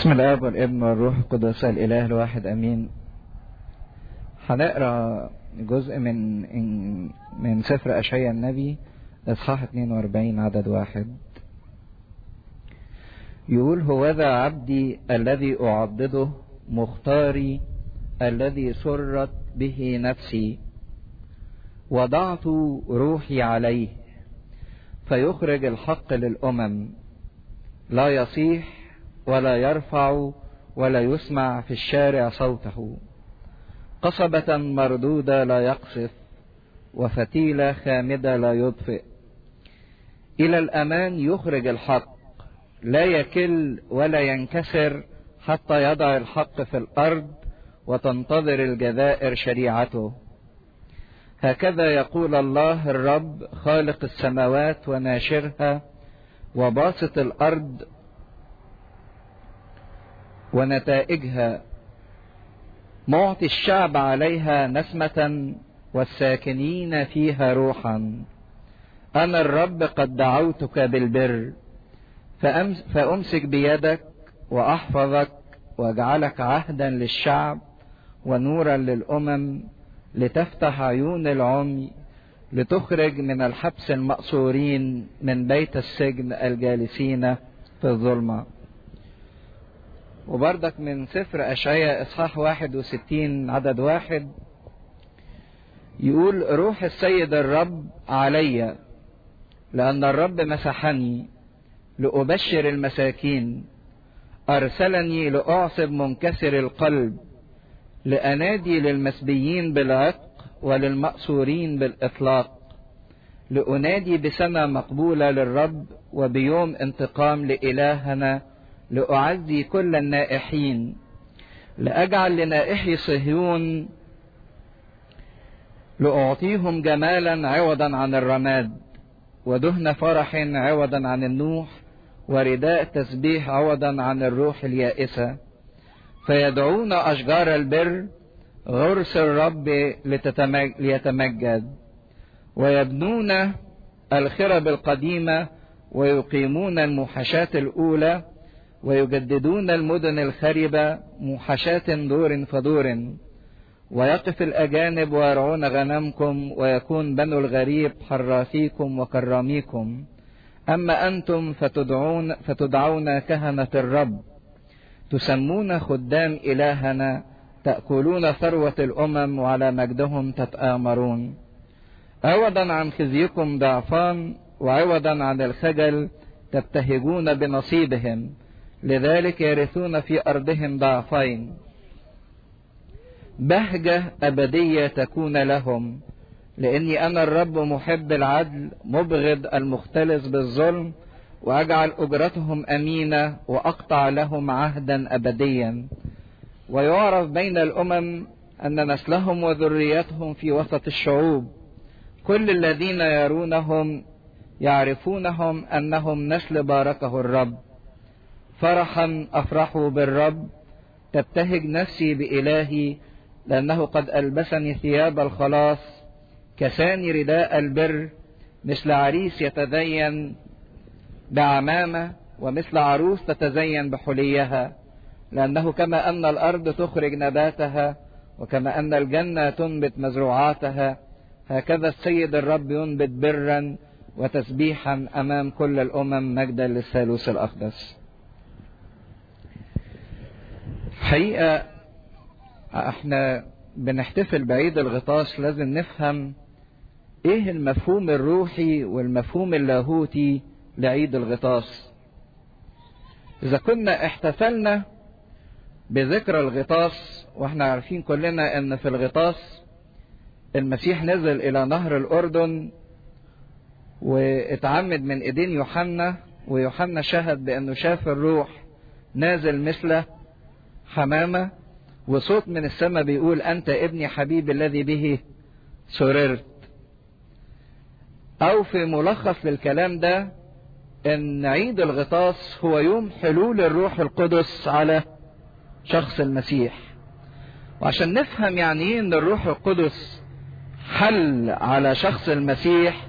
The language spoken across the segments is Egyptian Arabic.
بسم الاب والابن والروح القدس الاله الواحد امين هنقرا جزء من من سفر اشعياء النبي اصحاح 42 عدد واحد يقول هوذا عبدي الذي اعضده مختاري الذي سرت به نفسي وضعت روحي عليه فيخرج الحق للامم لا يصيح ولا يرفع ولا يسمع في الشارع صوته قصبة مردودة لا يقصف وفتيلة خامدة لا يطفئ إلى الأمان يخرج الحق لا يكل ولا ينكسر حتى يضع الحق في الأرض وتنتظر الجزائر شريعته هكذا يقول الله الرب خالق السماوات وناشرها وباسط الأرض ونتائجها معطي الشعب عليها نسمة والساكنين فيها روحا أنا الرب قد دعوتك بالبر فأمسك بيدك وأحفظك وأجعلك عهدا للشعب ونورا للأمم لتفتح عيون العمي لتخرج من الحبس المأسورين من بيت السجن الجالسين في الظلمه وبردك من سفر أشعياء إصحاح واحد وستين عدد واحد يقول روح السيد الرب علي لأن الرب مسحني لأبشر المساكين أرسلني لأعصب منكسر القلب لأنادي للمسبيين بالعتق وللمأسورين بالإطلاق لأنادي بسنة مقبولة للرب وبيوم انتقام لإلهنا لأعزي كل النائحين لأجعل لنائحي صهيون لأعطيهم جمالا عوضا عن الرماد ودهن فرح عوضا عن النوح ورداء تسبيح عوضا عن الروح اليائسة فيدعون أشجار البر غرس الرب ليتمجد ويبنون الخرب القديمة ويقيمون الموحشات الأولى ويجددون المدن الخربة موحشات دور فدور ويقف الأجانب ويرعون غنمكم ويكون بنو الغريب حراثيكم وكراميكم أما أنتم فتدعون, فتدعون كهنة الرب تسمون خدام إلهنا تأكلون ثروة الأمم وعلى مجدهم تتآمرون عوضا عن خزيكم ضعفان وعوضا عن الخجل تبتهجون بنصيبهم لذلك يرثون في أرضهم ضعفين بهجة أبدية تكون لهم لأني أنا الرب محب العدل مبغض المختلس بالظلم وأجعل أجرتهم أمينة وأقطع لهم عهدا أبديا ويعرف بين الأمم أن نسلهم وذريتهم في وسط الشعوب كل الذين يرونهم يعرفونهم أنهم نسل باركه الرب فرحا افرح بالرب تبتهج نفسي بالهي لانه قد البسني ثياب الخلاص كساني رداء البر مثل عريس يتزين بعمامه ومثل عروس تتزين بحليها لانه كما ان الارض تخرج نباتها وكما ان الجنه تنبت مزروعاتها هكذا السيد الرب ينبت برا وتسبيحا امام كل الامم مجدا للثالوث الاقدس حقيقة احنا بنحتفل بعيد الغطاس لازم نفهم ايه المفهوم الروحي والمفهوم اللاهوتي لعيد الغطاس اذا كنا احتفلنا بذكرى الغطاس واحنا عارفين كلنا ان في الغطاس المسيح نزل الى نهر الاردن واتعمد من ايدين يوحنا ويوحنا شهد بانه شاف الروح نازل مثله حمامة وصوت من السماء بيقول أنت ابني حبيبي الذي به سررت أو في ملخص للكلام ده أن عيد الغطاس هو يوم حلول الروح القدس على شخص المسيح وعشان نفهم يعني ايه ان الروح القدس حل على شخص المسيح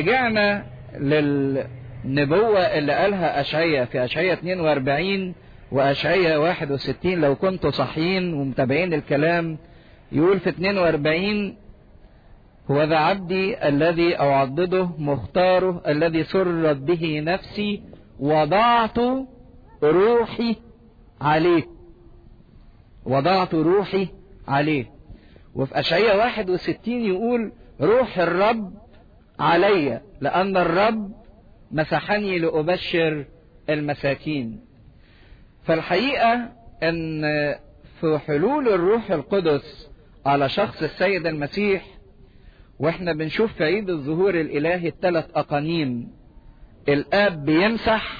رجعنا للنبوة اللي قالها أشعية في أشعية 42 وأشعية 61 لو كنتوا صحيين ومتابعين الكلام يقول في 42 هو ذا عبدي الذي أعضده مختاره الذي سرت به نفسي وضعت روحي عليه وضعت روحي عليه وفي أشعية 61 يقول روح الرب علي لأن الرب مسحني لأبشر المساكين فالحقيقة أن في حلول الروح القدس على شخص السيد المسيح واحنا بنشوف في عيد الظهور الإلهي الثلاث أقانيم الآب بيمسح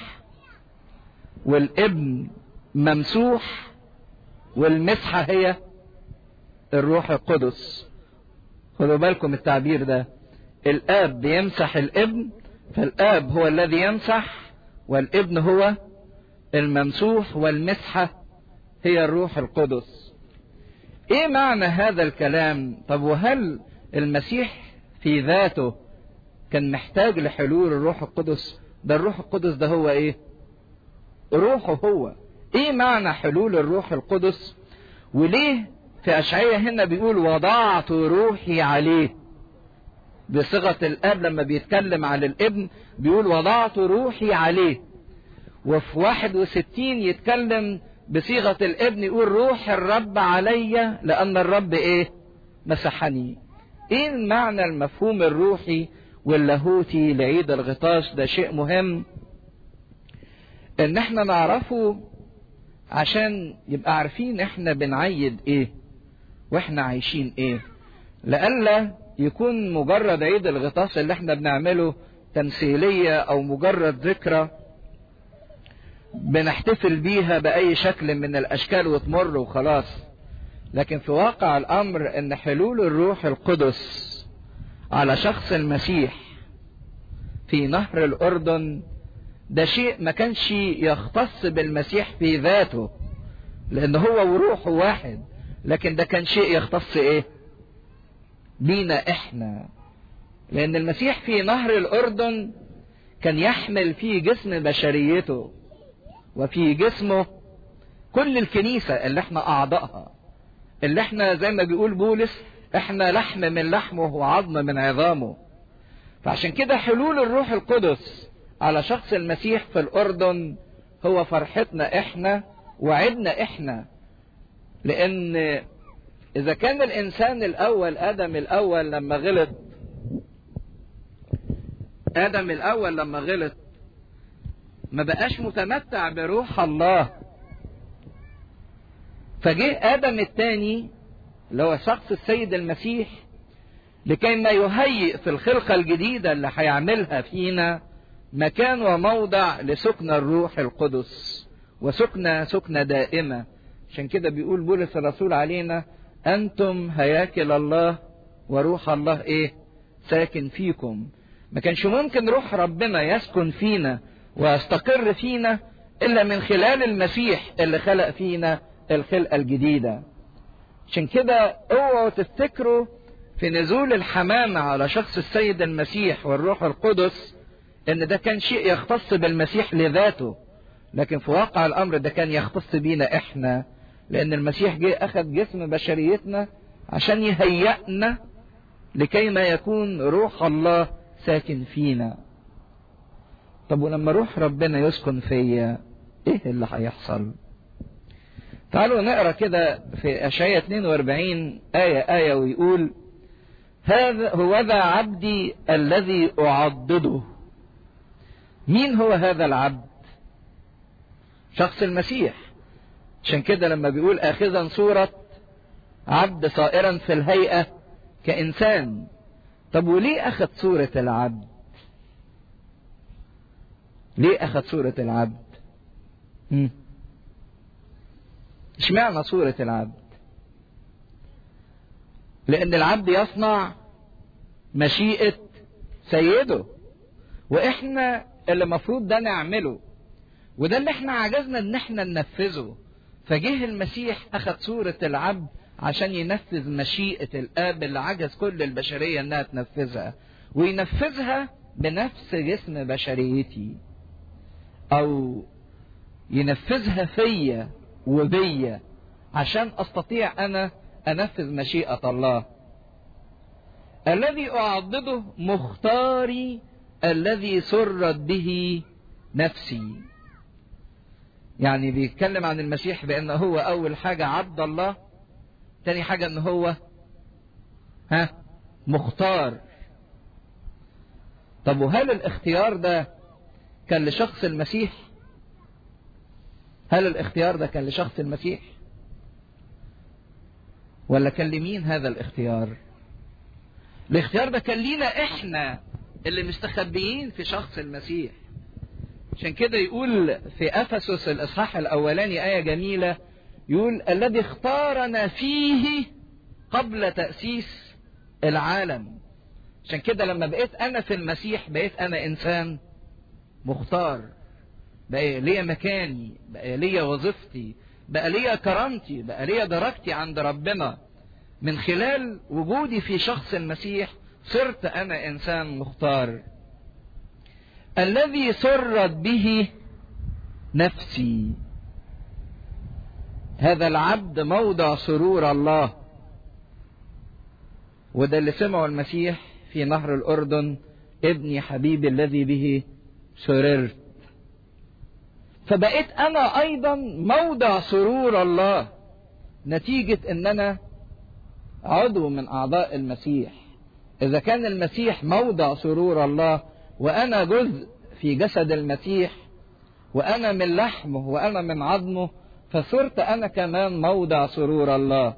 والابن ممسوح والمسحة هي الروح القدس خدوا بالكم التعبير ده الآب بيمسح الابن فالآب هو الذي يمسح والابن هو الممسوح والمسحة هي الروح القدس ايه معنى هذا الكلام طب وهل المسيح في ذاته كان محتاج لحلول الروح القدس ده الروح القدس ده هو ايه روحه هو ايه معنى حلول الروح القدس وليه في اشعية هنا بيقول وضعت روحي عليه بصيغة الاب لما بيتكلم على الابن بيقول وضعت روحي عليه وفي 61 يتكلم بصيغة الابن يقول روح الرب علي لأن الرب إيه؟ مسحني. إيه المعنى المفهوم الروحي واللاهوتي لعيد الغطاس ده شيء مهم إن إحنا نعرفه عشان يبقى عارفين إحنا بنعيد إيه وإحنا عايشين إيه. لألا يكون مجرد عيد الغطاس اللي إحنا بنعمله تمثيلية أو مجرد ذكرى بنحتفل بيها بأي شكل من الأشكال وتمر وخلاص لكن في واقع الأمر أن حلول الروح القدس على شخص المسيح في نهر الأردن ده شيء ما كانش يختص بالمسيح في ذاته لأن هو وروحه واحد لكن ده كان شيء يختص إيه بينا إحنا لأن المسيح في نهر الأردن كان يحمل فيه جسم بشريته وفي جسمه كل الكنيسة اللي احنا أعضائها اللي احنا زي ما بيقول بولس احنا لحم من لحمه وعظم من عظامه فعشان كده حلول الروح القدس على شخص المسيح في الأردن هو فرحتنا احنا وعدنا احنا لأن إذا كان الإنسان الأول آدم الأول لما غلط آدم الأول لما غلط ما بقاش متمتع بروح الله فجه ادم الثاني اللي هو شخص السيد المسيح لكي ما يهيئ في الخلقة الجديدة اللي هيعملها فينا مكان وموضع لسكن الروح القدس وسكنة سكنة دائمة عشان كده بيقول بولس الرسول علينا أنتم هياكل الله وروح الله إيه ساكن فيكم ما كانش ممكن روح ربنا يسكن فينا ويستقر فينا الا من خلال المسيح اللي خلق فينا الخلقه الجديده عشان كده اوعوا تفتكروا في نزول الحمامه على شخص السيد المسيح والروح القدس ان ده كان شيء يختص بالمسيح لذاته لكن في واقع الامر ده كان يختص بينا احنا لان المسيح جه اخذ جسم بشريتنا عشان يهيئنا لكي ما يكون روح الله ساكن فينا طب ولما روح ربنا يسكن فيا ايه اللي هيحصل تعالوا نقرا كده في اشعياء 42 آية آية ويقول هذا هو ذا عبدي الذي أعضده مين هو هذا العبد شخص المسيح عشان كده لما بيقول آخذا صورة عبد صائرا في الهيئة كإنسان طب وليه أخذ صورة العبد ليه أخذ صورة العبد اشمعنى صورة العبد لأن العبد يصنع مشيئة سيده وإحنا اللي المفروض ده نعمله وده اللي احنا عجزنا ان احنا ننفذه فجه المسيح اخذ صورة العبد عشان ينفذ مشيئة الاب اللي عجز كل البشرية انها تنفذها وينفذها بنفس جسم بشريتي او ينفذها فيا وبيا عشان استطيع انا انفذ مشيئة الله الذي اعضده مختاري الذي سرت به نفسي يعني بيتكلم عن المسيح بان هو اول حاجة عبد الله تاني حاجة ان هو ها مختار طب وهل الاختيار ده كان لشخص المسيح هل الاختيار ده كان لشخص المسيح ولا كان لمين هذا الاختيار الاختيار ده كان لينا احنا اللي مستخبيين في شخص المسيح عشان كده يقول في افسس الاصحاح الاولاني ايه جميله يقول الذي اختارنا فيه قبل تاسيس العالم عشان كده لما بقيت انا في المسيح بقيت انا انسان مختار بقى ليا مكاني بقى ليا وظيفتي بقى ليا كرامتي بقى ليا درجتي عند ربنا من خلال وجودي في شخص المسيح صرت انا انسان مختار الذي سرت به نفسي هذا العبد موضع سرور الله وده اللي سمعه المسيح في نهر الأردن ابني حبيبي الذي به سررت فبقيت أنا أيضا موضع سرور الله نتيجة أن أنا عضو من أعضاء المسيح إذا كان المسيح موضع سرور الله وأنا جزء في جسد المسيح وأنا من لحمه وأنا من عظمه فصرت أنا كمان موضع سرور الله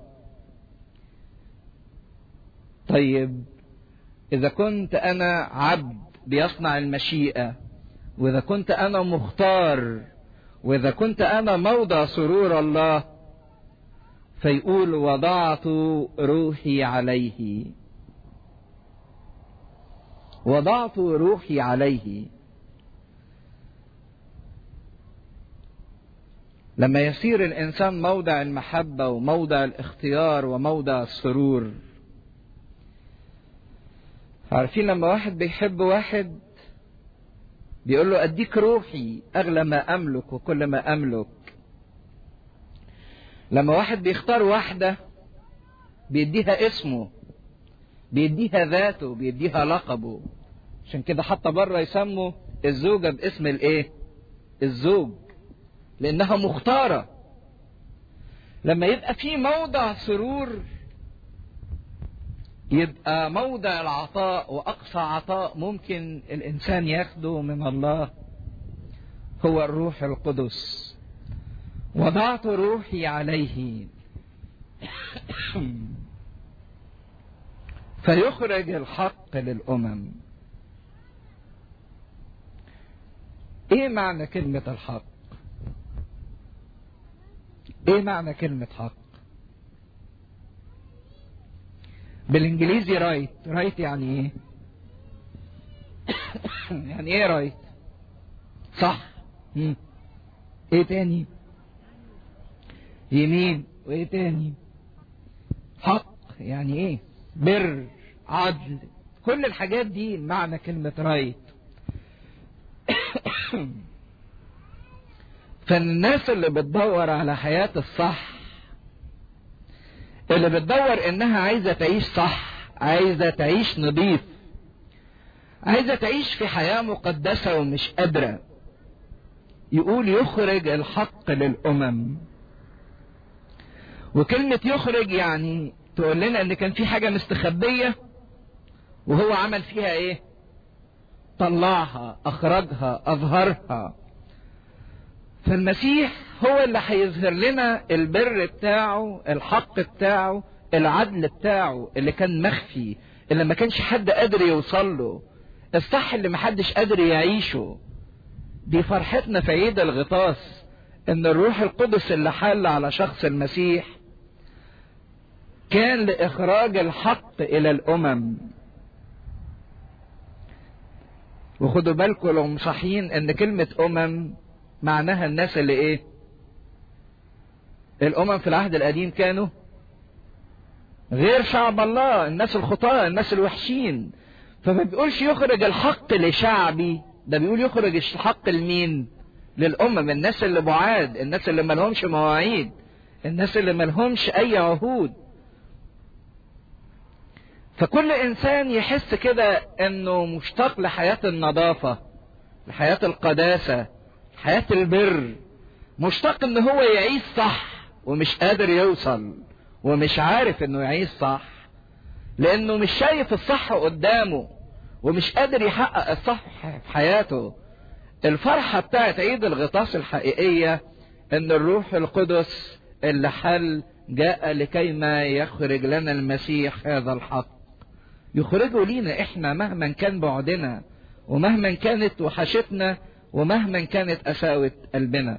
طيب إذا كنت أنا عبد بيصنع المشيئة وإذا كنت أنا مختار وإذا كنت أنا موضع سرور الله فيقول وضعت روحي عليه وضعت روحي عليه لما يصير الإنسان موضع المحبة وموضع الاختيار وموضع السرور عارفين لما واحد بيحب واحد بيقول له أديك روحي أغلى ما أملك وكل ما أملك لما واحد بيختار واحدة بيديها اسمه بيديها ذاته بيديها لقبه عشان كده حتى بره يسموا الزوجة باسم الايه الزوج لانها مختارة لما يبقى في موضع سرور يبقى موضع العطاء واقصى عطاء ممكن الانسان ياخده من الله هو الروح القدس وضعت روحي عليه فيخرج الحق للامم ايه معنى كلمة الحق ايه معنى كلمة حق بالانجليزي رايت رايت يعني ايه يعني ايه رايت صح مم. ايه تاني يمين وايه تاني حق يعني ايه بر عدل كل الحاجات دي معنى كلمة رايت فالناس اللي بتدور على حياة الصح اللي بتدور انها عايزة تعيش صح عايزة تعيش نظيف عايزة تعيش في حياة مقدسة ومش قادرة يقول يخرج الحق للأمم وكلمة يخرج يعني تقول لنا ان كان في حاجة مستخبية وهو عمل فيها ايه طلعها اخرجها اظهرها فالمسيح هو اللي هيظهر لنا البر بتاعه الحق بتاعه العدل بتاعه اللي كان مخفي اللي ما كانش حد قادر يوصل له الصح اللي محدش قادر يعيشه دي فرحتنا في عيد الغطاس ان الروح القدس اللي حل على شخص المسيح كان لاخراج الحق الى الامم وخدوا بالكم لو مصحين ان كلمة امم معناها الناس اللي ايه الامم في العهد القديم كانوا غير شعب الله الناس الخطاة الناس الوحشين فما بيقولش يخرج الحق لشعبي ده بيقول يخرج الحق لمين للأمم الناس اللي بعاد الناس اللي ملهمش مواعيد الناس اللي ملهمش أي عهود فكل إنسان يحس كده إنه مشتاق لحياة النظافة لحياة القداسة حياة البر مشتاق إن هو يعيش صح ومش قادر يوصل ومش عارف إنه يعيش صح لأنه مش شايف الصح قدامه ومش قادر يحقق الصح في حياته الفرحة بتاعت عيد الغطاس الحقيقية ان الروح القدس اللي حل جاء لكي ما يخرج لنا المسيح هذا الحق يخرجه لينا احنا مهما كان بعدنا ومهما كانت وحشتنا ومهما كانت قساوة قلبنا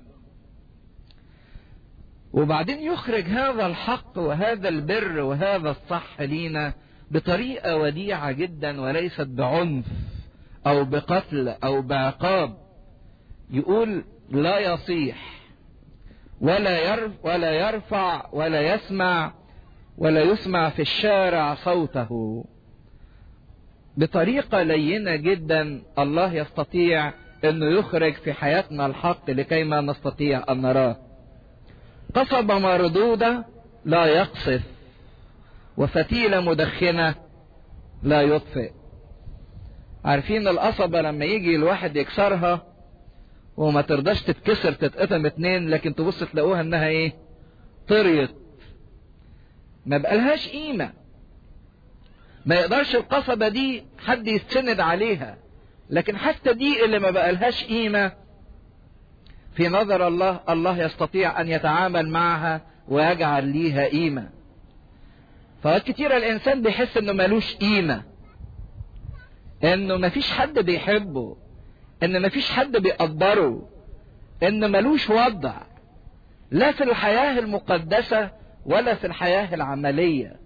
وبعدين يخرج هذا الحق وهذا البر وهذا الصح لينا بطريقة وديعة جدا وليست بعنف او بقتل او بعقاب يقول لا يصيح ولا يرف ولا يرفع ولا يسمع ولا يسمع في الشارع صوته بطريقة لينة جدا الله يستطيع انه يخرج في حياتنا الحق لكي ما نستطيع ان نراه قصبة مردودة لا يقصف وفتيلة مدخنة لا يطفئ عارفين القصبة لما يجي الواحد يكسرها وما ترضاش تتكسر تتقطم اتنين لكن تبص تلاقوها انها ايه طريت ما بقالهاش قيمة ما يقدرش القصبة دي حد يستند عليها لكن حتى دي اللي ما بقالهاش قيمة في نظر الله الله يستطيع ان يتعامل معها ويجعل ليها قيمة فكتير الانسان بيحس انه ملوش قيمة انه مفيش حد بيحبه ان مفيش حد بيقدره ان ملوش وضع لا في الحياة المقدسة ولا في الحياة العملية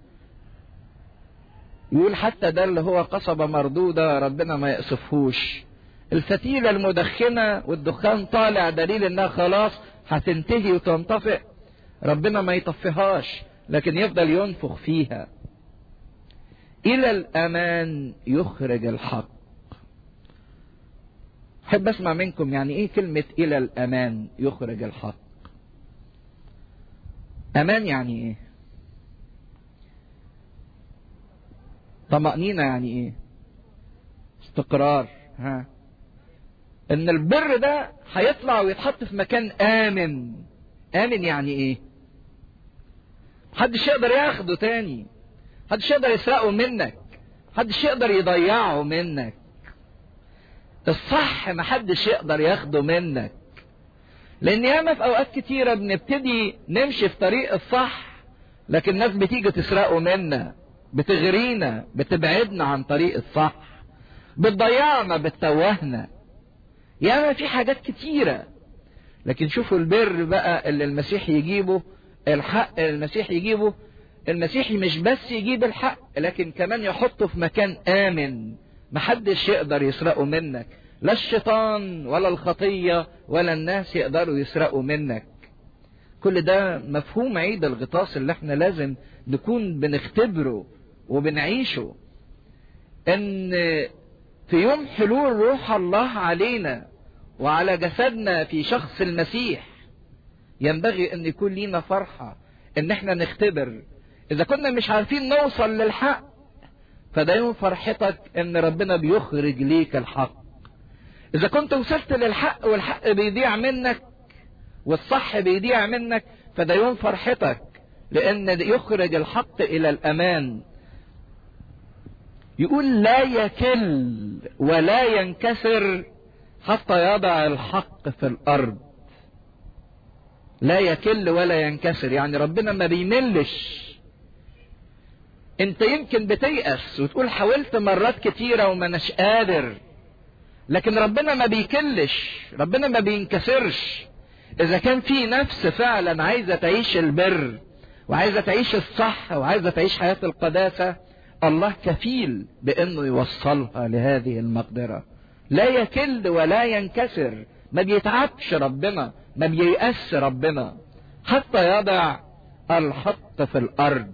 يقول حتى ده اللي هو قصبة مردودة ربنا ما يقصفهوش الفتيلة المدخنة والدخان طالع دليل انها خلاص هتنتهي وتنطفئ ربنا ما يطفيهاش لكن يفضل ينفخ فيها الى الامان يخرج الحق احب اسمع منكم يعني ايه كلمة الى الامان يخرج الحق امان يعني ايه طمأنينة يعني ايه استقرار ها ان البر ده هيطلع ويتحط في مكان امن امن يعني ايه محدش يقدر ياخده تاني محدش يقدر يسرقه منك محدش يقدر يضيعه منك الصح محدش يقدر ياخده منك لان ياما في اوقات كتيرة بنبتدي نمشي في طريق الصح لكن الناس بتيجي تسرقه منا بتغرينا بتبعدنا عن طريق الصح بتضيعنا بتتوهنا ياما في حاجات كتيرة لكن شوفوا البر بقى اللي المسيح يجيبه الحق اللي المسيح يجيبه المسيحي مش بس يجيب الحق لكن كمان يحطه في مكان آمن محدش يقدر يسرقه منك لا الشيطان ولا الخطية ولا الناس يقدروا يسرقوا منك كل ده مفهوم عيد الغطاس اللي احنا لازم نكون بنختبره وبنعيشه ان في يوم حلول روح الله علينا وعلى جسدنا في شخص المسيح ينبغي ان يكون لينا فرحة ان احنا نختبر اذا كنا مش عارفين نوصل للحق فده يوم فرحتك ان ربنا بيخرج ليك الحق اذا كنت وصلت للحق والحق بيضيع منك والصح بيضيع منك فده يوم فرحتك لان يخرج الحق الى الامان يقول لا يكل ولا ينكسر حتى يضع الحق في الارض لا يكل ولا ينكسر يعني ربنا ما بيملش انت يمكن بتيأس وتقول حاولت مرات كتيرة وما نش قادر لكن ربنا ما بيكلش ربنا ما بينكسرش اذا كان في نفس فعلا عايزة تعيش البر وعايزة تعيش الصح وعايزة تعيش حياة القداسة الله كفيل بانه يوصلها لهذه المقدرة لا يكل ولا ينكسر ما بيتعبش ربنا ما بييأس ربنا حتى يضع الحق في الارض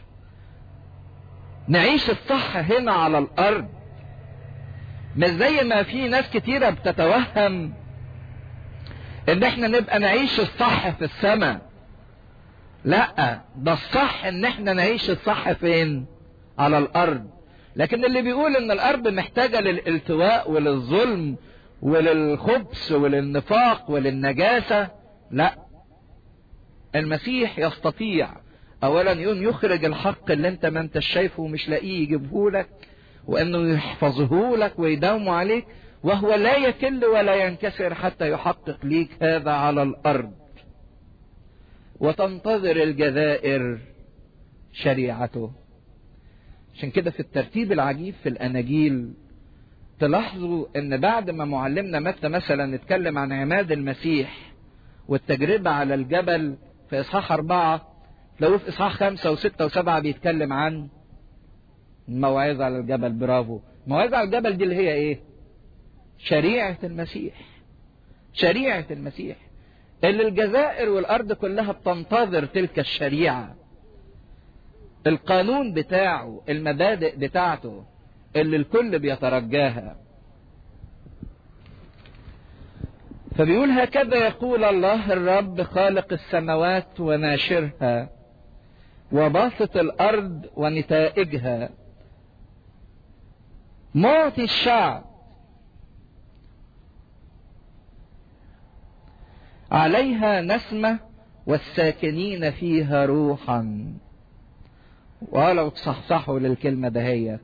نعيش الصح هنا على الارض مش زي ما في ناس كتيرة بتتوهم ان احنا نبقى نعيش الصح في السماء لا ده الصح ان احنا نعيش الصح فين على الارض لكن اللي بيقول ان الارض محتاجة للالتواء وللظلم وللخبث وللنفاق وللنجاسة لا المسيح يستطيع اولا يوم يخرج الحق اللي انت ما انت شايفه ومش لاقيه يجيبه لك وانه يحفظه لك ويداوم عليك وهو لا يكل ولا ينكسر حتى يحقق ليك هذا على الارض وتنتظر الجزائر شريعته عشان كده في الترتيب العجيب في الاناجيل تلاحظوا ان بعد ما معلمنا متى مثلا اتكلم عن عماد المسيح والتجربة على الجبل في اصحاح اربعة لو في اصحاح خمسة وستة وسبعة بيتكلم عن الموعظة على الجبل برافو الموعظة على الجبل دي اللي هي ايه شريعة المسيح شريعة المسيح اللي الجزائر والارض كلها بتنتظر تلك الشريعة القانون بتاعه المبادئ بتاعته اللي الكل بيترجاها فبيقول هكذا يقول الله الرب خالق السماوات وناشرها وباسط الارض ونتائجها معطي الشعب عليها نسمة والساكنين فيها روحا ولو تصحصحوا للكلمة دهيت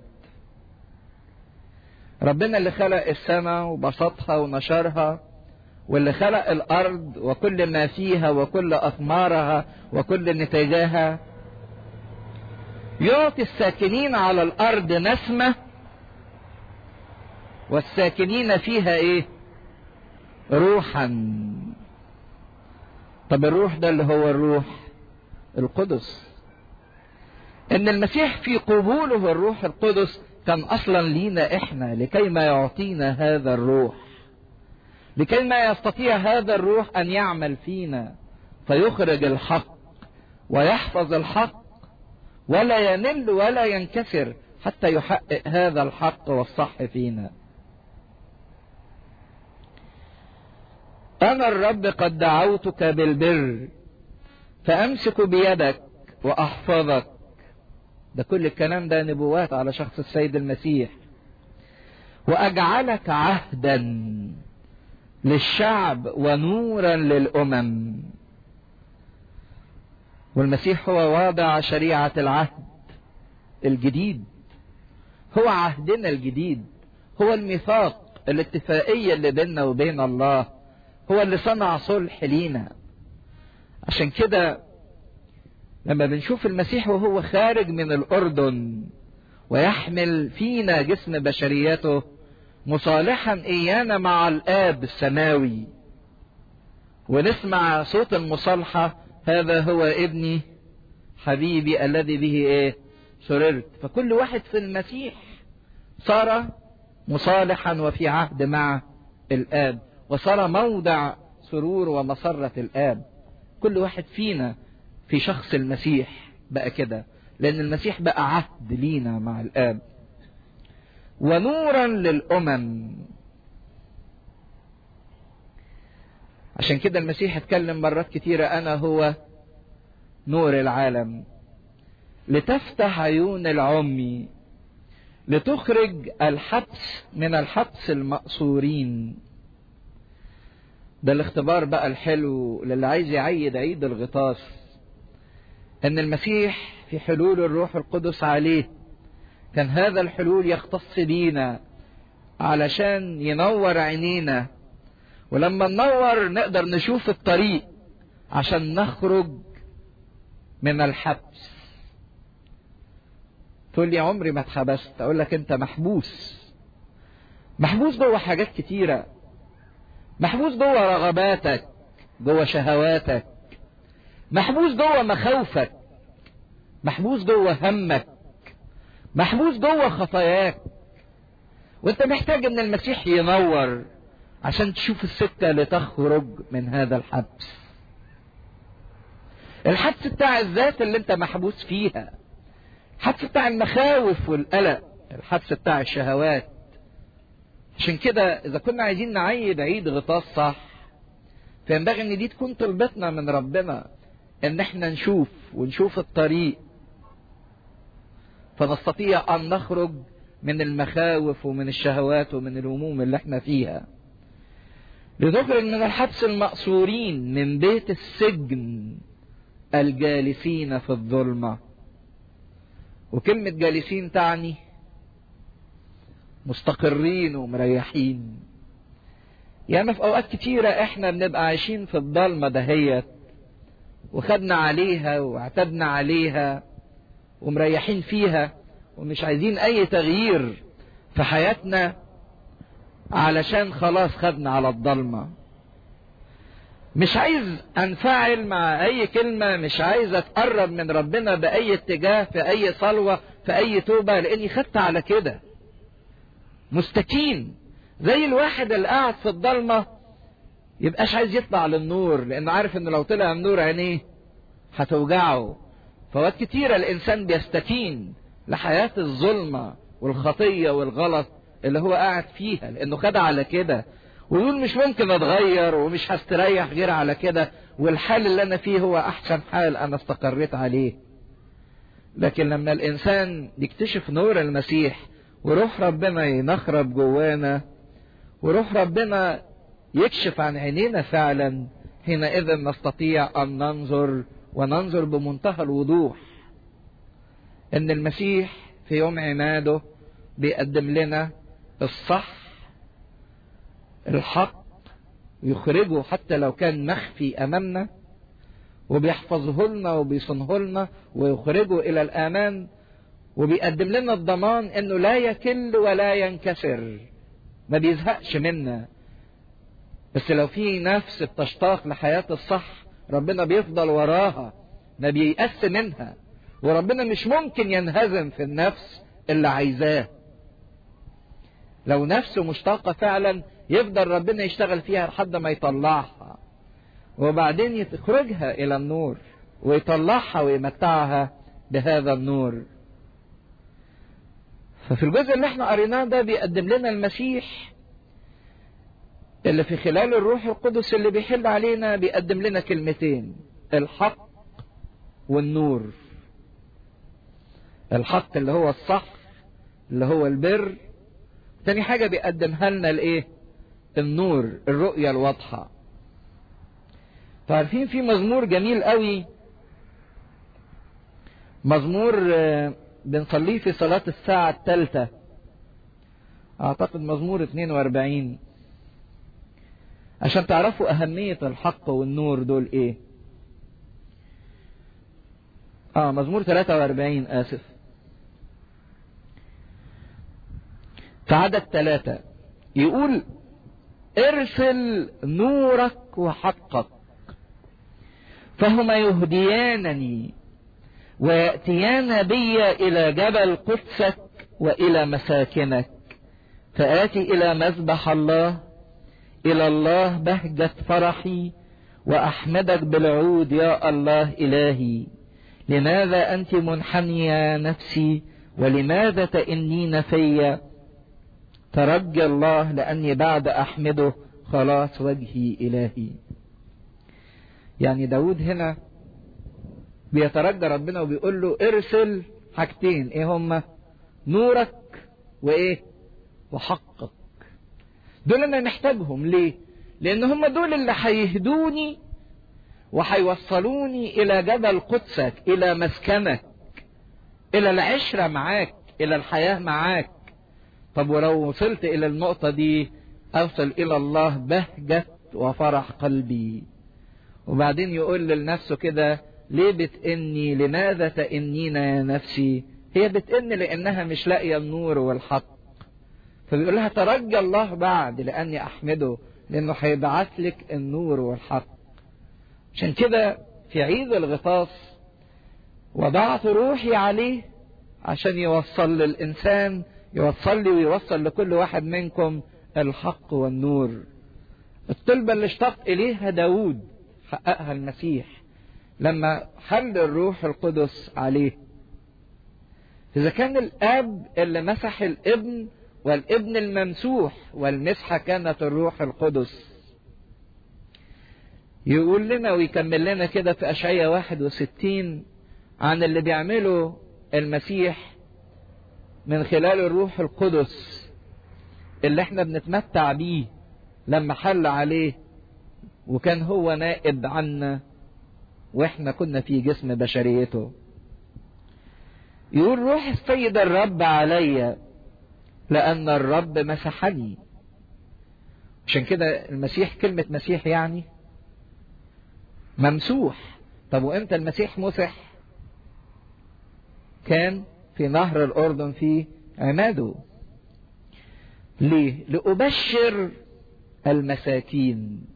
ربنا اللي خلق السماء وبسطها ونشرها واللي خلق الأرض وكل ما فيها وكل أثمارها وكل نتاجها يعطي الساكنين على الأرض نسمة والساكنين فيها إيه؟ روحا طب الروح ده اللي هو الروح القدس ان المسيح في قبوله الروح القدس كان اصلا لينا احنا لكي ما يعطينا هذا الروح لكي ما يستطيع هذا الروح ان يعمل فينا فيخرج الحق ويحفظ الحق ولا يمل ولا ينكسر حتى يحقق هذا الحق والصح فينا انا الرب قد دعوتك بالبر فامسك بيدك واحفظك ده كل الكلام ده نبوات على شخص السيد المسيح واجعلك عهدا للشعب ونورا للامم والمسيح هو واضع شريعه العهد الجديد هو عهدنا الجديد هو الميثاق الاتفاقيه اللي بيننا وبين الله هو اللي صنع صلح لينا عشان كده لما بنشوف المسيح وهو خارج من الأردن ويحمل فينا جسم بشريته مصالحا إيانا مع الآب السماوي ونسمع صوت المصالحة هذا هو ابني حبيبي الذي به ايه سررت فكل واحد في المسيح صار مصالحا وفي عهد مع الآب وصار موضع سرور ومسرة الآب كل واحد فينا في شخص المسيح بقى كده لأن المسيح بقى عهد لينا مع الآب ونورا للأمم عشان كده المسيح اتكلم مرات كتيرة أنا هو نور العالم لتفتح عيون العمي لتخرج الحبس من الحبس المأسورين ده الاختبار بقى الحلو للي عايز يعيد عيد الغطاس ان المسيح في حلول الروح القدس عليه كان هذا الحلول يختص بينا علشان ينور عينينا ولما ننور نقدر نشوف الطريق عشان نخرج من الحبس تقول لي عمري ما اتحبست اقول لك انت محبوس محبوس جوه حاجات كتيره محبوس جوه رغباتك جوه شهواتك محبوس جوه مخاوفك محبوس جوه همك محبوس جوه خطاياك وانت محتاج ان المسيح ينور عشان تشوف السكة لتخرج من هذا الحبس الحبس بتاع الذات اللي انت محبوس فيها الحبس بتاع المخاوف والقلق الحبس بتاع الشهوات عشان كده اذا كنا عايزين نعيد عيد غطاس صح فينبغي ان دي تكون طلبتنا من ربنا ان احنا نشوف ونشوف الطريق فنستطيع ان نخرج من المخاوف ومن الشهوات ومن الهموم اللي احنا فيها لنخرج من الحبس المأسورين من بيت السجن الجالسين في الظلمة وكلمة جالسين تعني مستقرين ومريحين يعني في أوقات كتيرة احنا بنبقى عايشين في الضلمة دهيت وخدنا عليها واعتدنا عليها ومريحين فيها ومش عايزين أي تغيير في حياتنا علشان خلاص خدنا على الضلمة مش عايز انفعل مع اي كلمة مش عايز اتقرب من ربنا باي اتجاه في اي صلوة في اي توبة لاني خدت على كده مستكين زي الواحد اللي قاعد في الضلمة يبقاش عايز يطلع للنور لانه عارف انه لو طلع النور عينيه هتوجعه فوقت كتيرة الانسان بيستكين لحياة الظلمة والخطية والغلط اللي هو قاعد فيها لانه خد على كده ويقول مش ممكن اتغير ومش هستريح غير على كده والحال اللي انا فيه هو احسن حال انا استقريت عليه لكن لما الانسان يكتشف نور المسيح وروح ربنا ينخرب جوانا وروح ربنا يكشف عن عينينا فعلا حينئذ نستطيع ان ننظر وننظر بمنتهى الوضوح ان المسيح في يوم عماده بيقدم لنا الصح الحق يخرجه حتى لو كان مخفي امامنا وبيحفظه لنا وبيصنه لنا ويخرجه الى الامان وبيقدم لنا الضمان انه لا يكل ولا ينكسر ما بيزهقش منا بس لو في نفس بتشتاق لحياة الصح ربنا بيفضل وراها ما بييأس منها وربنا مش ممكن ينهزم في النفس اللي عايزاه لو نفسه مشتاقة فعلا يفضل ربنا يشتغل فيها لحد ما يطلعها وبعدين يخرجها إلى النور ويطلعها ويمتعها بهذا النور ففي الجزء اللي احنا قريناه ده بيقدم لنا المسيح اللي في خلال الروح القدس اللي بيحل علينا بيقدم لنا كلمتين الحق والنور الحق اللي هو الصح اللي هو البر تاني حاجة بيقدمها لنا الايه النور الرؤية الواضحة تعرفين في مزمور جميل قوي مزمور بنصليه في صلاة الساعة الثالثة اعتقد مزمور 42 عشان تعرفوا اهمية الحق والنور دول ايه اه مزمور 43 اسف في عدد ثلاثة يقول ارسل نورك وحقك فهما يهديانني ويأتيان بي إلى جبل قدسك وإلى مساكنك فآتي إلى مذبح الله إلى الله بهجة فرحي وأحمدك بالعود يا الله إلهي لماذا أنت منحنية نفسي ولماذا تئنين في ترجى الله لأني بعد أحمده خلاص وجهي إلهي يعني داود هنا بيترجى ربنا وبيقول له ارسل حاجتين ايه هما نورك وايه وحقك دول انا محتاجهم ليه لان هما دول اللي هيهدوني وهيوصلوني الى جبل قدسك الى مسكنك الى العشرة معاك الى الحياة معاك طب ولو وصلت الى النقطة دي اوصل الى الله بهجة وفرح قلبي وبعدين يقول لنفسه كده ليه بتئني لماذا تئنين يا نفسي هي بتئن لانها مش لاقية النور والحق فبيقول لها ترجى الله بعد لاني احمده لانه هيبعت لك النور والحق عشان كده في عيد الغطاس وضعت روحي عليه عشان يوصل للإنسان يوصل لي ويوصل لكل واحد منكم الحق والنور الطلبة اللي اشتاق إليها داود حققها المسيح لما حل الروح القدس عليه إذا كان الآب اللي مسح الابن والابن الممسوح والمسحة كانت الروح القدس يقول لنا ويكمل لنا كده في أشعية 61 عن اللي بيعمله المسيح من خلال الروح القدس اللي احنا بنتمتع بيه لما حل عليه وكان هو نائب عنا واحنا كنا في جسم بشريته يقول روح السيد الرب علي لأن الرب مسحني عشان كده المسيح كلمة مسيح يعني ممسوح طب وامتى المسيح مسح كان في نهر الأردن في عماده ليه لأبشر المساكين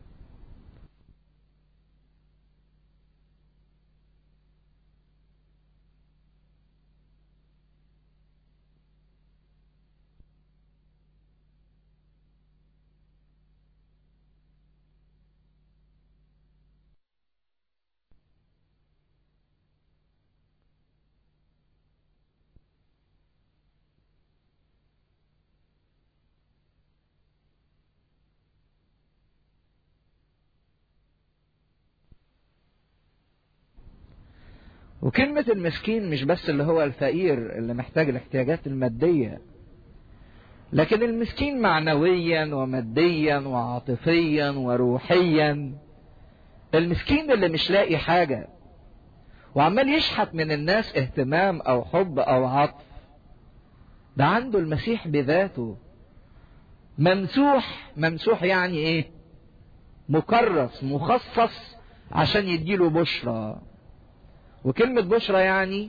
وكلمة المسكين مش بس اللي هو الفقير اللي محتاج الاحتياجات المادية لكن المسكين معنويا وماديا وعاطفيا وروحيا المسكين اللي مش لاقي حاجة وعمال يشحت من الناس اهتمام او حب او عطف ده عنده المسيح بذاته ممسوح ممسوح يعني ايه مكرس مخصص عشان يديله بشرى وكلمة بشرى يعني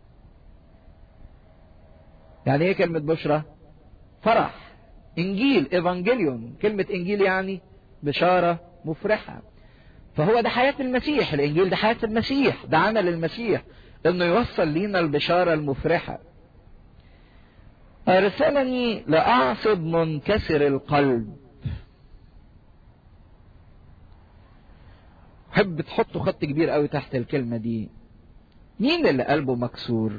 يعني ايه كلمة بشرى فرح انجيل ايفانجيليون كلمة انجيل يعني بشارة مفرحة فهو ده حياة المسيح الانجيل ده حياة المسيح ده عمل المسيح انه يوصل لينا البشارة المفرحة ارسلني لاعصب منكسر القلب حب تحطوا خط كبير قوي تحت الكلمة دي مين اللي قلبه مكسور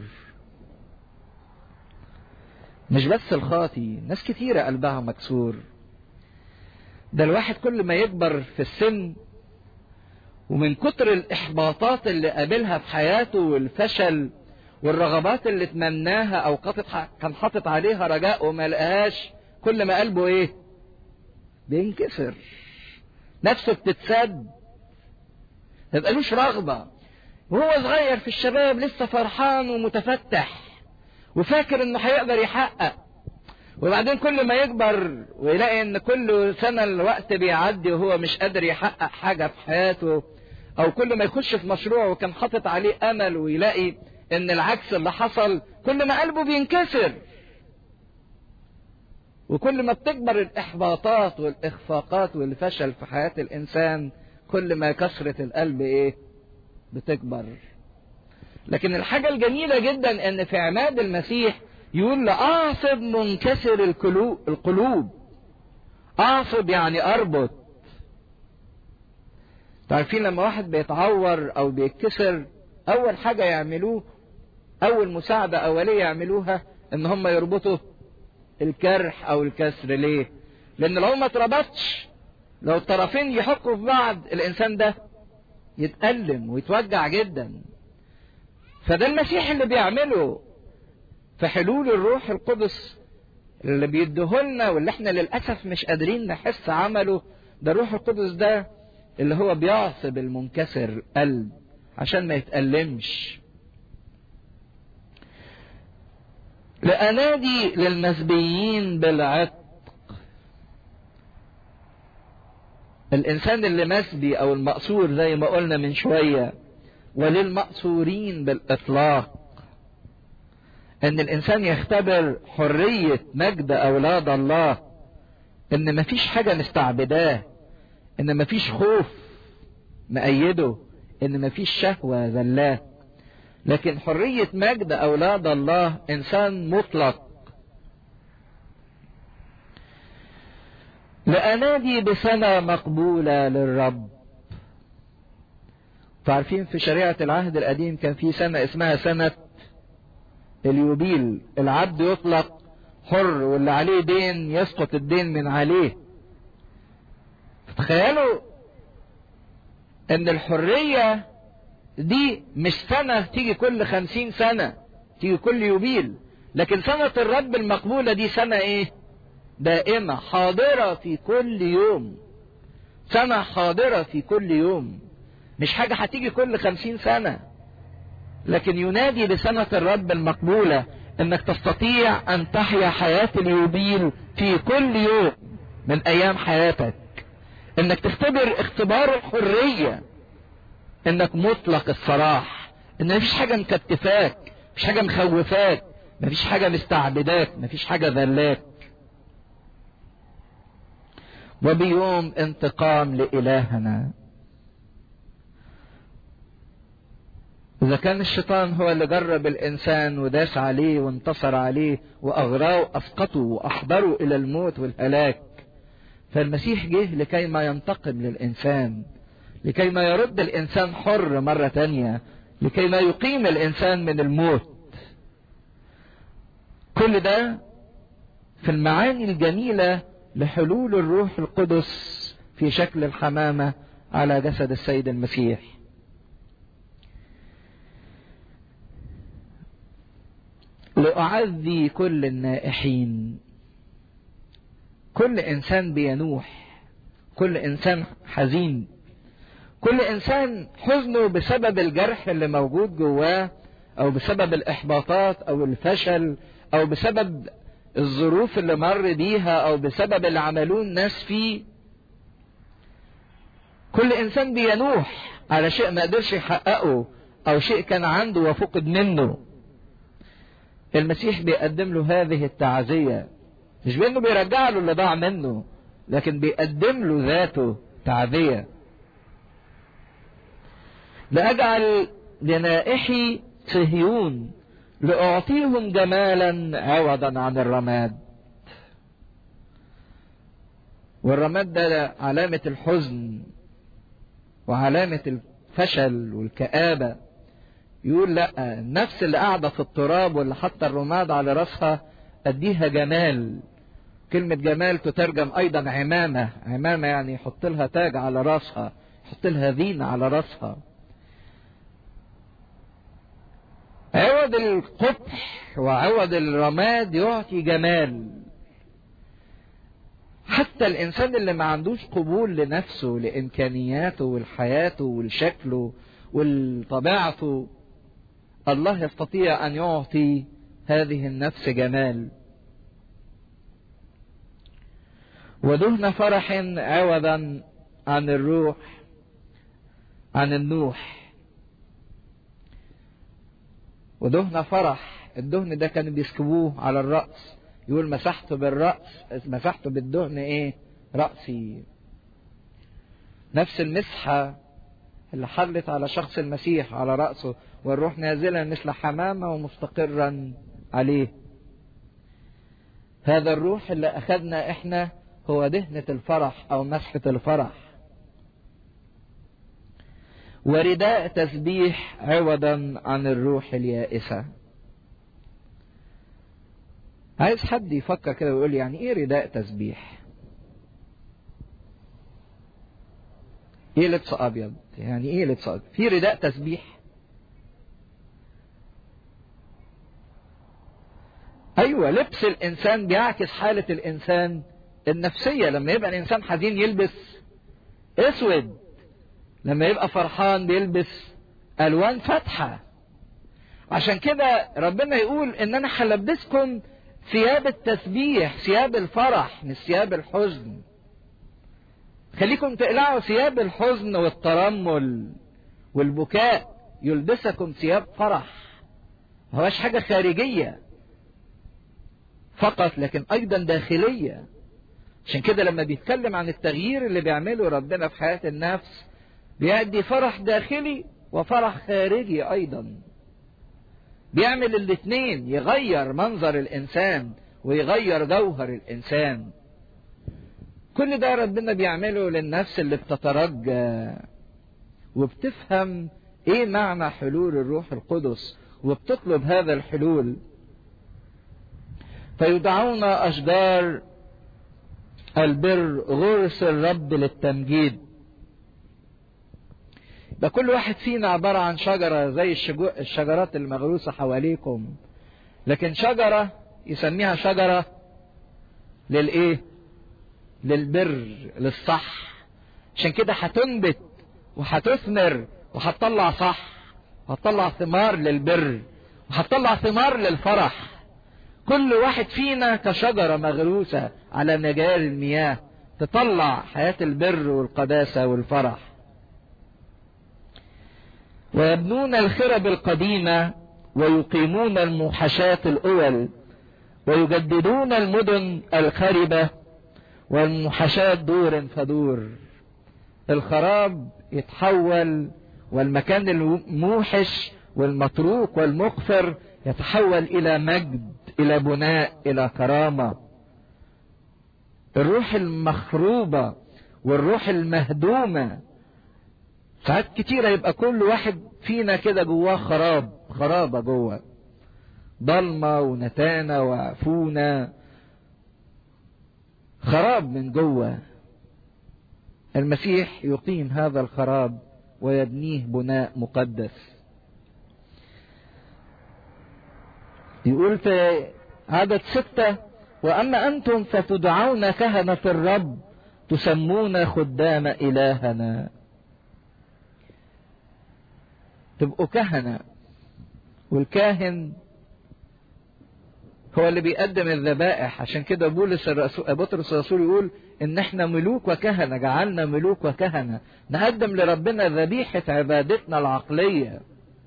مش بس الخاطي ناس كتيرة قلبها مكسور ده الواحد كل ما يكبر في السن ومن كتر الإحباطات اللي قابلها في حياته والفشل والرغبات اللي تمناها أو كان حاطط عليها رجاء وما لقاهاش كل ما قلبه إيه؟ بينكسر نفسه بتتسد ما يبقالوش رغبة وهو صغير في الشباب لسه فرحان ومتفتح وفاكر انه هيقدر يحقق وبعدين كل ما يكبر ويلاقي ان كل سنة الوقت بيعدي وهو مش قادر يحقق حاجة في حياته او كل ما يخش في مشروع وكان حاطط عليه امل ويلاقي ان العكس اللي حصل كل ما قلبه بينكسر وكل ما بتكبر الاحباطات والاخفاقات والفشل في حياة الانسان كل ما كسرة القلب ايه بتكبر لكن الحاجة الجميلة جدا ان في عماد المسيح يقول لأعصب منكسر القلوب أعصب يعني أربط تعرفين لما واحد بيتعور أو بيتكسر أول حاجة يعملوه أول مساعدة أولية يعملوها إن هم يربطوا الكرح أو الكسر ليه؟ لأن لو ما اتربطش لو الطرفين يحكوا في بعض الإنسان ده يتألم ويتوجع جدا فده المسيح اللي بيعمله في حلول الروح القدس اللي بيديهولنا واللي احنا للأسف مش قادرين نحس عمله ده الروح القدس ده اللي هو بيعصب المنكسر قلب عشان ما يتألمش لأنادي للمسبيين بالعتق الإنسان اللي مسبي أو المقصور زي ما قلنا من شوية وللمقصورين بالإطلاق ان الانسان يختبر حرية مجد اولاد الله ان مفيش حاجة مستعبداه ان مفيش خوف مأيده ان مفيش شهوة ذلاه لكن حرية مجد اولاد الله انسان مطلق لأنادي بسنة مقبولة للرب تعرفين في شريعة العهد القديم كان في سنة اسمها سنة اليوبيل العبد يطلق حر واللي عليه دين يسقط الدين من عليه تخيلوا ان الحرية دي مش سنة تيجي كل خمسين سنة تيجي كل يوبيل لكن سنة الرب المقبولة دي سنة ايه دائمة حاضرة في كل يوم سنة حاضرة في كل يوم مش حاجة هتيجي كل خمسين سنة لكن ينادي بسنة الرب المقبولة انك تستطيع ان تحيا حياة اليوبيل في كل يوم من ايام حياتك انك تختبر اختبار الحرية انك مطلق السراح ان مفيش حاجة مكتفاك مفيش حاجة مخوفاك مفيش حاجة مستعبداك مفيش حاجة ذلاك وبيوم انتقام لإلهنا إذا كان الشيطان هو اللي جرب الإنسان وداس عليه وانتصر عليه وأغراه وأسقطه وأحضره إلى الموت والهلاك فالمسيح جه لكي ما ينتقم للإنسان لكي ما يرد الإنسان حر مرة تانية لكي ما يقيم الإنسان من الموت كل ده في المعاني الجميلة لحلول الروح القدس في شكل الحمامة على جسد السيد المسيح لأعزي كل النائحين كل إنسان بينوح كل إنسان حزين كل إنسان حزنه بسبب الجرح اللي موجود جواه أو بسبب الإحباطات أو الفشل أو بسبب الظروف اللي مر بيها أو بسبب اللي عملوه الناس فيه كل إنسان بينوح على شيء ما قدرش يحققه أو شيء كان عنده وفقد منه المسيح بيقدم له هذه التعزية مش بانه بيرجع له اللي ضاع منه لكن بيقدم له ذاته تعزية لأجعل لنائحي صهيون لأعطيهم جمالا عوضا عن الرماد والرماد ده علامة الحزن وعلامة الفشل والكآبة يقول لا النفس اللي قاعدة في التراب واللي حاطة الرماد على راسها اديها جمال كلمة جمال تترجم ايضا عمامة عمامة يعني يحط لها تاج على راسها يحط لها زينة على راسها عوض القبح وعوض الرماد يعطي جمال حتى الانسان اللي ما عندوش قبول لنفسه لامكانياته ولحياته ولشكله ولطبيعته الله يستطيع ان يعطي هذه النفس جمال ودهن فرح عوضا عن الروح عن النوح ودهن فرح الدهن ده كانوا بيسكبوه على الرأس يقول مسحته بالرأس مسحته بالدهن ايه رأسي نفس المسحة اللي حلت على شخص المسيح على رأسه والروح نازلا مثل حمامة ومستقرا عليه هذا الروح اللي أخذنا إحنا هو دهنة الفرح أو مسحة الفرح ورداء تسبيح عوضا عن الروح اليائسة عايز حد يفكر كده ويقول يعني ايه رداء تسبيح ايه لبس ابيض يعني ايه لبس ابيض في رداء تسبيح ايوه لبس الانسان بيعكس حالة الانسان النفسية لما يبقى الانسان حزين يلبس اسود لما يبقى فرحان بيلبس الوان فاتحة عشان كده ربنا يقول ان انا هلبسكم ثياب التسبيح ثياب الفرح مش ثياب الحزن خليكم تقلعوا ثياب الحزن والترمل والبكاء يلبسكم ثياب فرح ما هوش حاجة خارجية فقط لكن أيضا داخلية عشان كده لما بيتكلم عن التغيير اللي بيعمله ربنا في حياة النفس بيأدي فرح داخلي وفرح خارجي أيضا بيعمل الاثنين يغير منظر الإنسان ويغير جوهر الإنسان كل ده ربنا بيعمله للنفس اللي بتترجى وبتفهم ايه معنى حلول الروح القدس وبتطلب هذا الحلول فيدعون اشجار البر غرس الرب للتمجيد ده كل واحد فينا عبارة عن شجرة زي الشجرات المغروسة حواليكم لكن شجرة يسميها شجرة للإيه؟ للبر للصح عشان كده هتنبت وهتثمر وهتطلع صح وهتطلع ثمار للبر وهتطلع ثمار للفرح كل واحد فينا كشجرة مغروسة على مجال المياه تطلع حياة البر والقداسة والفرح ويبنون الخرب القديمة ويقيمون الموحشات الأول ويجددون المدن الخربة والموحشات دور فدور الخراب يتحول والمكان الموحش والمتروك والمقفر يتحول إلى مجد إلى بناء إلى كرامة الروح المخروبة والروح المهدومة ساعات كتيرة يبقى كل واحد فينا كده جواه خراب خرابة جوه ضلمة ونتانة وعفونة خراب من جوه المسيح يقيم هذا الخراب ويبنيه بناء مقدس يقول في عدد ستة وأما أنتم فتدعون كهنة الرب تسمون خدام إلهنا تبقوا كهنة والكاهن هو اللي بيقدم الذبائح عشان كده بولس الرسول بطرس الرسول يقول ان احنا ملوك وكهنه جعلنا ملوك وكهنه نقدم لربنا ذبيحه عبادتنا العقليه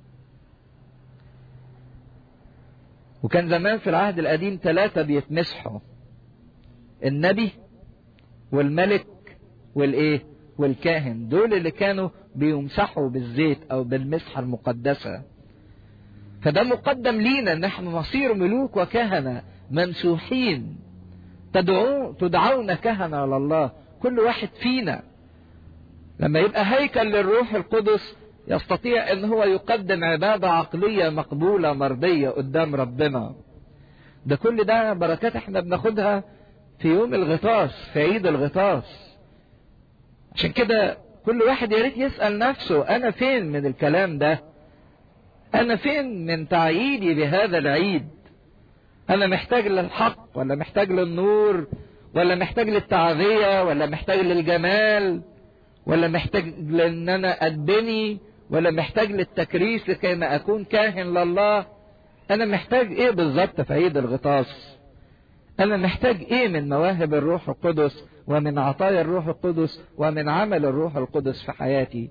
وكان زمان في العهد القديم ثلاثة بيتمسحوا النبي والملك والايه والكاهن دول اللي كانوا بيمسحوا بالزيت او بالمسحة المقدسة فده مقدم لينا ان احنا نصير ملوك وكهنة ممسوحين تدعو تدعون كهنة لله كل واحد فينا لما يبقى هيكل للروح القدس يستطيع ان هو يقدم عبادة عقلية مقبولة مرضية قدام ربنا ده كل ده بركات احنا بناخدها في يوم الغطاس في عيد الغطاس عشان كده كل واحد يا ريت يسأل نفسه انا فين من الكلام ده انا فين من تعييدي بهذا العيد انا محتاج للحق ولا محتاج للنور ولا محتاج للتعذية ولا محتاج للجمال ولا محتاج لان انا اتبني ولا محتاج للتكريس لكي ما اكون كاهن لله انا محتاج ايه بالظبط في عيد الغطاس انا محتاج ايه من مواهب الروح القدس ومن عطايا الروح القدس ومن عمل الروح القدس في حياتي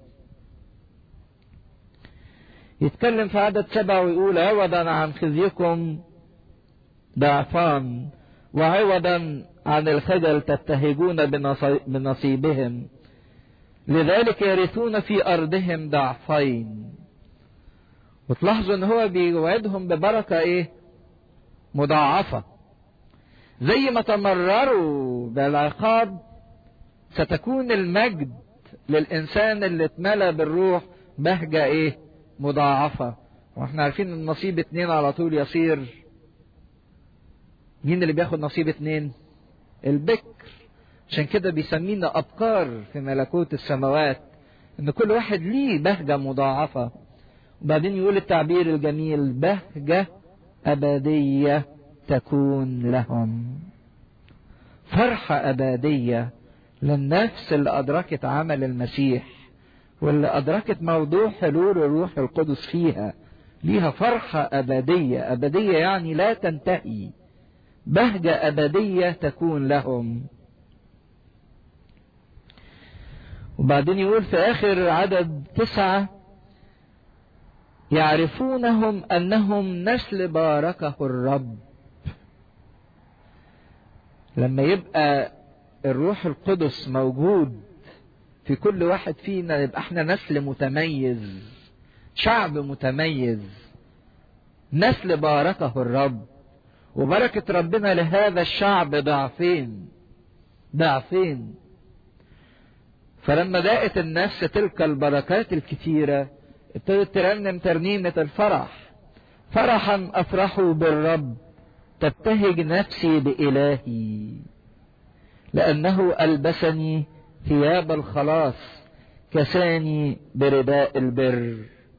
يتكلم في عدد سبعة ويقول عوضا عن خزيكم ضعفان وعوضا عن الخجل تبتهجون بنصيبهم لذلك يرثون في أرضهم ضعفين وتلاحظوا ان هو بيوعدهم ببركة ايه مضاعفة زي ما تمرروا بالعقاب ستكون المجد للإنسان اللي اتملى بالروح بهجة ايه مضاعفة واحنا عارفين ان نصيب اتنين على طول يصير مين اللي بياخد نصيب اتنين البكر عشان كده بيسمينا أبكار في ملكوت السماوات إن كل واحد ليه بهجة مضاعفة وبعدين يقول التعبير الجميل بهجة أبدية تكون لهم فرحة أبدية للنفس اللي أدركت عمل المسيح واللي أدركت موضوع حلول الروح القدس فيها ليها فرحة أبدية أبدية يعني لا تنتهي بهجة أبدية تكون لهم وبعدين يقول في آخر عدد تسعة يعرفونهم أنهم نسل باركه الرب لما يبقى الروح القدس موجود في كل واحد فينا يبقى احنا نسل متميز شعب متميز نسل باركه الرب وبركة ربنا لهذا الشعب ضعفين ضعفين فلما ضاقت النفس تلك البركات الكثيرة ابتدت ترنم ترنيمة الفرح فرحا أفرح بالرب تبتهج نفسي بإلهي لأنه ألبسني ثياب الخلاص كساني برداء البر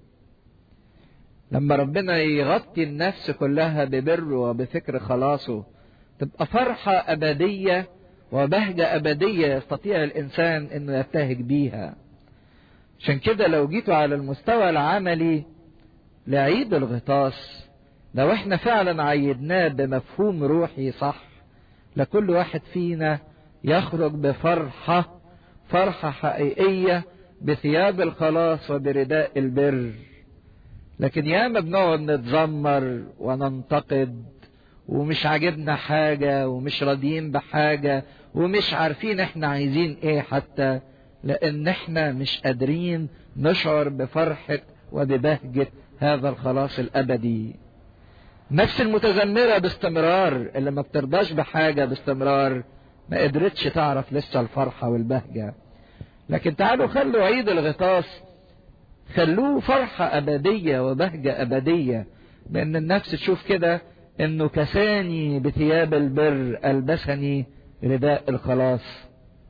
لما ربنا يغطي النفس كلها ببر وبفكر خلاصه تبقى فرحة أبدية وبهجة أبدية يستطيع الإنسان إنه يبتهج بيها عشان كده لو جيتوا على المستوى العملي لعيد الغطاس لو احنا فعلا عيدناه بمفهوم روحي صح لكل واحد فينا يخرج بفرحة فرحة حقيقية بثياب الخلاص وبرداء البر لكن ياما بنقعد نتذمر وننتقد ومش عاجبنا حاجة ومش راضيين بحاجة ومش عارفين احنا عايزين ايه حتى لان احنا مش قادرين نشعر بفرحة وببهجة هذا الخلاص الابدي نفس المتذمرة باستمرار اللي ما بترضاش بحاجة باستمرار ما قدرتش تعرف لسه الفرحة والبهجة لكن تعالوا خلوا عيد الغطاس خلوه فرحة أبدية وبهجة أبدية بأن النفس تشوف كده أنه كساني بثياب البر ألبسني رداء الخلاص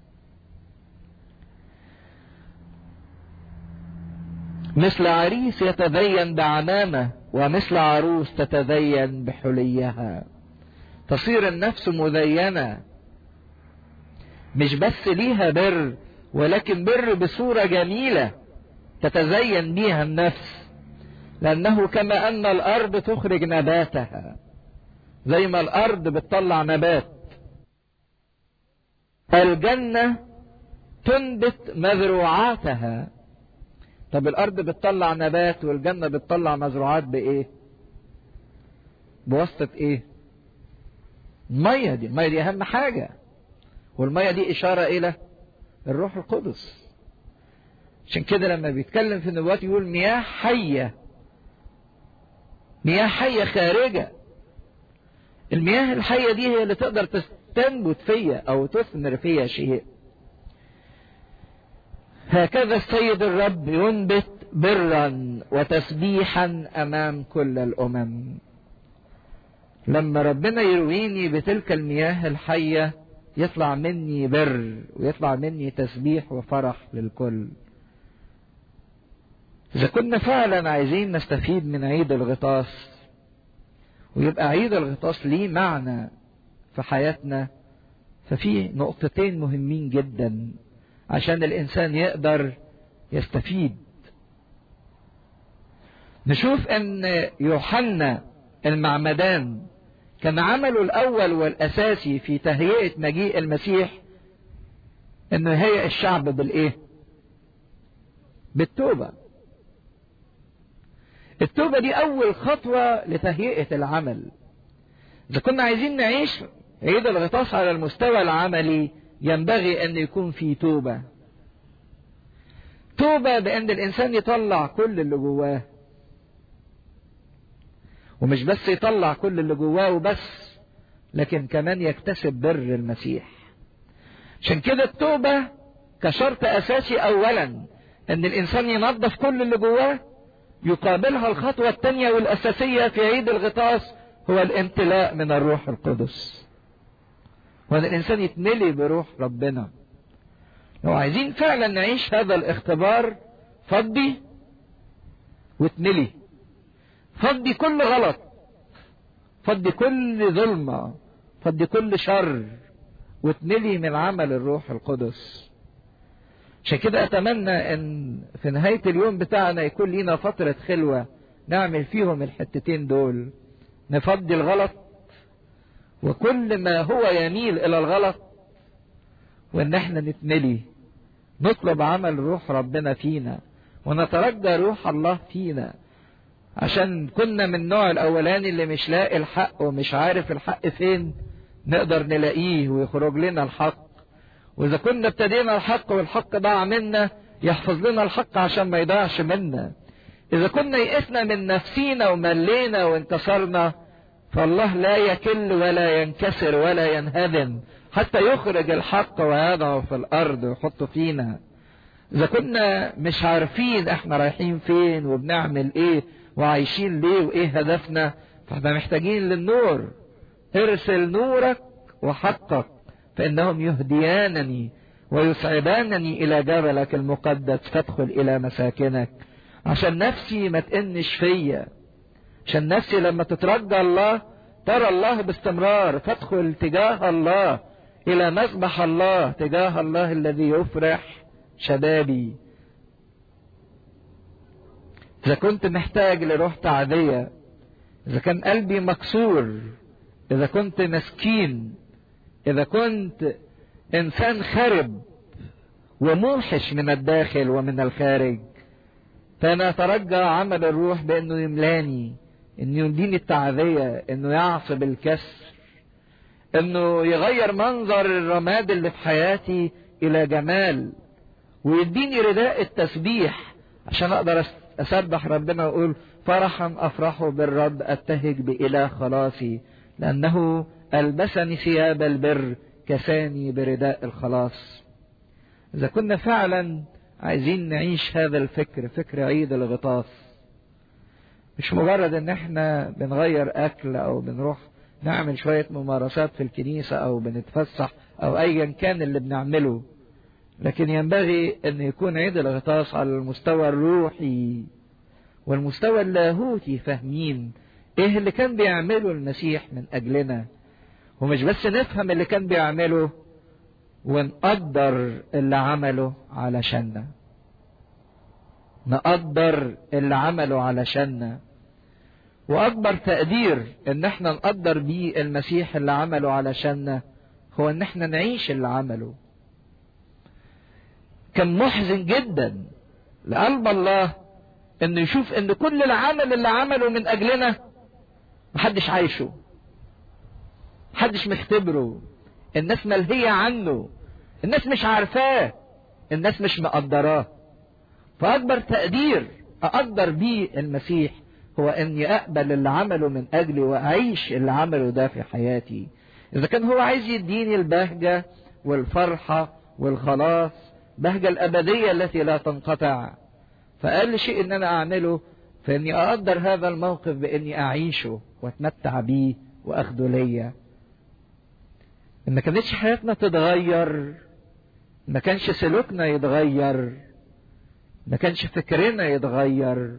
مثل عريس يتزين بعمامة ومثل عروس تتزين بحليها تصير النفس مزينة مش بس ليها بر ولكن بر بصورة جميلة تتزين بيها النفس لأنه كما أن الأرض تخرج نباتها زي ما الأرض بتطلع نبات الجنة تنبت مزروعاتها طب الأرض بتطلع نبات والجنة بتطلع مزروعات بإيه؟ بواسطة إيه؟ المية دي المية دي أهم حاجة والمية دي إشارة إلى الروح القدس عشان كده لما بيتكلم في النبوات يقول مياه حية مياه حية خارجة المياه الحية دي هي اللي تقدر تنبت فيا أو تثمر فيا شيء هكذا السيد الرب ينبت برا وتسبيحا أمام كل الأمم لما ربنا يرويني بتلك المياه الحية يطلع مني بر ويطلع مني تسبيح وفرح للكل إذا كنا فعلا عايزين نستفيد من عيد الغطاس ويبقى عيد الغطاس ليه معنى في حياتنا ففي نقطتين مهمين جدا عشان الإنسان يقدر يستفيد نشوف أن يوحنا المعمدان كان عمله الأول والأساسي في تهيئة مجيء المسيح أنه يهيئ الشعب بالإيه؟ بالتوبة التوبة دي أول خطوة لتهيئة العمل إذا كنا عايزين نعيش عيد الغطاس على المستوى العملي ينبغي أن يكون في توبة توبة بأن الإنسان يطلع كل اللي جواه ومش بس يطلع كل اللي جواه وبس لكن كمان يكتسب بر المسيح عشان كده التوبة كشرط أساسي أولا أن الإنسان ينظف كل اللي جواه يقابلها الخطوة الثانية والأساسية في عيد الغطاس هو الامتلاء من الروح القدس وأن الإنسان يتملي بروح ربنا لو عايزين فعلا نعيش هذا الاختبار فضي واتملي فضي كل غلط فضي كل ظلمة فضي كل شر واتملي من عمل الروح القدس عشان كده اتمنى ان في نهاية اليوم بتاعنا يكون لينا فترة خلوة نعمل فيهم الحتتين دول نفضي الغلط وكل ما هو يميل الى الغلط وان احنا نتملي نطلب عمل روح ربنا فينا ونترجى روح الله فينا عشان كنا من النوع الاولاني اللي مش لاقي الحق ومش عارف الحق فين نقدر نلاقيه ويخرج لنا الحق واذا كنا ابتدينا الحق والحق ضاع منا يحفظ لنا الحق عشان ما يضيعش منا اذا كنا يئسنا من نفسينا وملينا وانكسرنا فالله لا يكل ولا ينكسر ولا ينهدم حتى يخرج الحق ويضعه في الارض ويحطه فينا اذا كنا مش عارفين احنا رايحين فين وبنعمل ايه وعايشين ليه وايه هدفنا فاحنا محتاجين للنور ارسل نورك وحقك فانهم يهديانني ويصعدانني إلى جبلك المقدس فادخل إلى مساكنك عشان نفسي ما تقنش فيا عشان نفسي لما تترجى الله ترى الله باستمرار فادخل تجاه الله إلى مذبح الله تجاه الله الذي يفرح شبابي إذا كنت محتاج لروح تعذية إذا كان قلبي مكسور إذا كنت مسكين إذا كنت إنسان خرب وموحش من الداخل ومن الخارج فأنا أترجى عمل الروح بأنه يملاني إنه يديني التعذية إنه يعصب الكسر إنه يغير منظر الرماد اللي في حياتي إلى جمال ويديني رداء التسبيح عشان أقدر أسبح ربنا وأقول فرحا أفرح بالرب أبتهج بإله خلاصي لأنه ألبسني ثياب البر كساني برداء الخلاص إذا كنا فعلا عايزين نعيش هذا الفكر فكر عيد الغطاس مش مجرد ان احنا بنغير اكل او بنروح نعمل شوية ممارسات في الكنيسة او بنتفسح او ايا كان اللي بنعمله لكن ينبغي ان يكون عيد الغطاس على المستوى الروحي والمستوى اللاهوتي فاهمين ايه اللي كان بيعمله المسيح من اجلنا ومش بس نفهم اللي كان بيعمله ونقدر اللي عمله علشاننا نقدر اللي عمله علشاننا واكبر تقدير ان احنا نقدر بيه المسيح اللي عمله علشاننا هو ان احنا نعيش اللي عمله كان محزن جدا لقلب الله انه يشوف ان كل العمل اللي عمله من اجلنا محدش عايشه محدش مختبره الناس ملهية عنه الناس مش عارفاه الناس مش مقدراه فأكبر تقدير أقدر بيه المسيح هو أني أقبل اللي عمله من أجلي وأعيش اللي عمله ده في حياتي إذا كان هو عايز يديني البهجة والفرحة والخلاص بهجة الأبدية التي لا تنقطع فأقل شيء أن أنا أعمله فإني أقدر هذا الموقف بإني أعيشه وأتمتع بيه وأخده ليا إن ما كانتش حياتنا تتغير ما كانش سلوكنا يتغير ما كانش فكرنا يتغير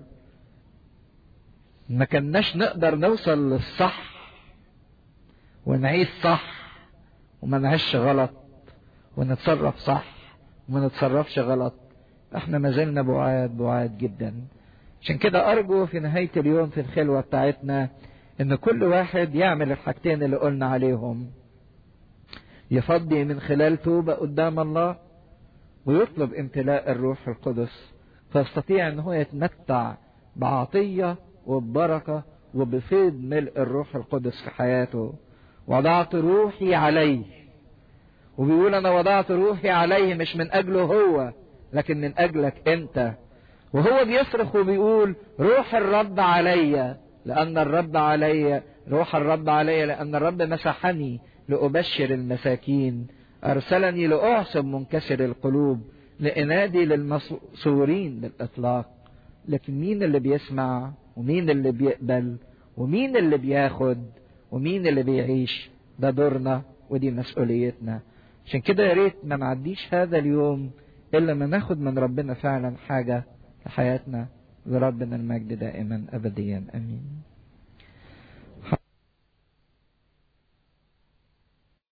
ما كناش نقدر نوصل للصح ونعيش صح وما نعيش غلط ونتصرف صح وما نتصرفش غلط احنا ما زلنا بعاد بعاد جدا عشان كده ارجو في نهاية اليوم في الخلوة بتاعتنا ان كل واحد يعمل الحاجتين اللي قلنا عليهم يفضي من خلال توبة قدام الله ويطلب امتلاء الروح القدس فيستطيع ان هو يتمتع بعطية وببركة وبفيض ملء الروح القدس في حياته وضعت روحي عليه وبيقول انا وضعت روحي عليه مش من اجله هو لكن من اجلك انت وهو بيصرخ وبيقول روح الرب عليا لان الرب عليا روح الرب عليا لان الرب مسحني لأبشر المساكين أرسلني لأعصب منكسر القلوب لإنادي للمصورين بالإطلاق لكن مين اللي بيسمع ومين اللي بيقبل ومين اللي بياخد ومين اللي بيعيش ده دورنا ودي مسؤوليتنا عشان كده يا ريت ما نعديش هذا اليوم إلا ما ناخد من ربنا فعلا حاجة في حياتنا لربنا المجد دائما أبديا أمين